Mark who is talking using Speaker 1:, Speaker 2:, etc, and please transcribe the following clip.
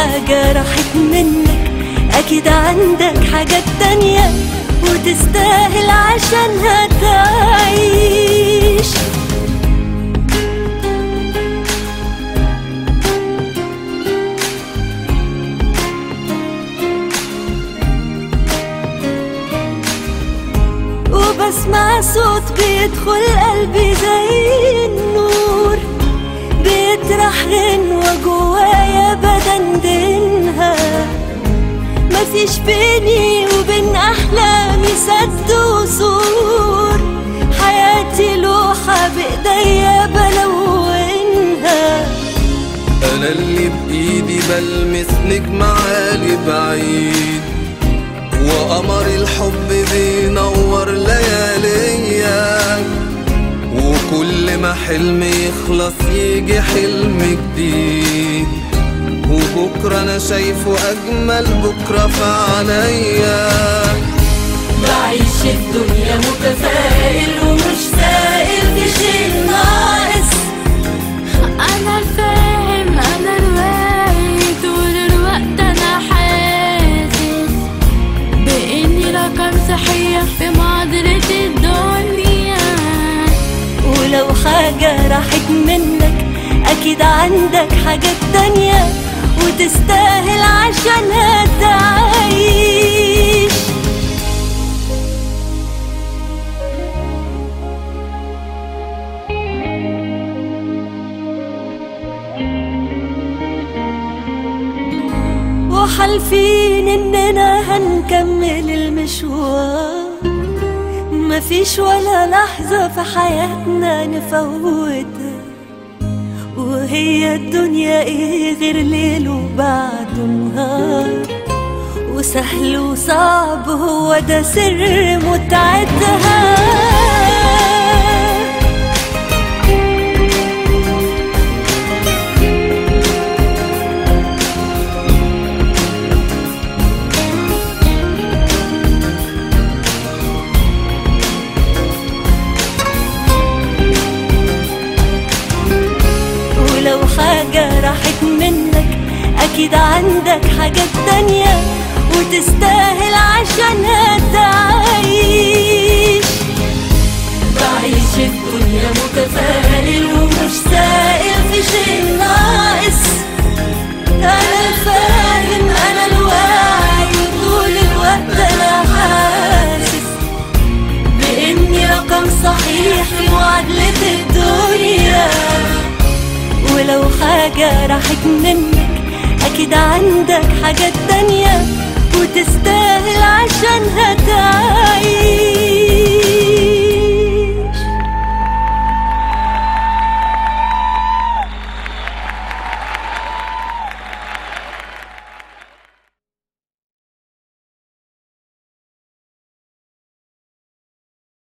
Speaker 1: حاجة راحت منك أكيد عندك حاجات تانية وتستاهل عشانها تعيش وبسمع صوت بيدخل قلبي زي النور بيطرح غنوة جوايا بدندنها مفيش بيني وبين أحلامي سد وسور حياتي لوحة بإيديا بلونها
Speaker 2: انا اللي بايدي بلمس نجم عالي بعيد وقمر الحب بينور لياليا وكل ما حلم يخلص يجي حلم جديد وبكرة أنا شايفه أجمل بكرة في عينيا
Speaker 1: بعيش الدنيا متفائل ومش سائل في شيء ناقص
Speaker 3: انا الفاهم انا الواعي طول الوقت انا حاسس باني رقم صحيح في معادلة الدنيا
Speaker 1: ولو حاجة راحت منك أكيد عندك حاجات تانية وتستاهل عشانها تعيش وحالفين إننا هنكمل المشوار مفيش ولا لحظة في حياتنا نفوتها وهي الدنيا ايه غير ليل وبعده نهار وسهل وصعب هو ده سر متعتها ولو حاجة راحت منك أكيد عندك حاجات تانية وتستاهل عشانها تعيش بعيش الدنيا متفائل ومش سائل في شيء ناقص أنا الفاهم أنا الواعي وطول الوقت أنا حاسس بإني رقم صحيح في معادلة الدنيا ولو حاجة راحت منك أكيد عندك حاجات تانية وتستاهل عشانها تعيش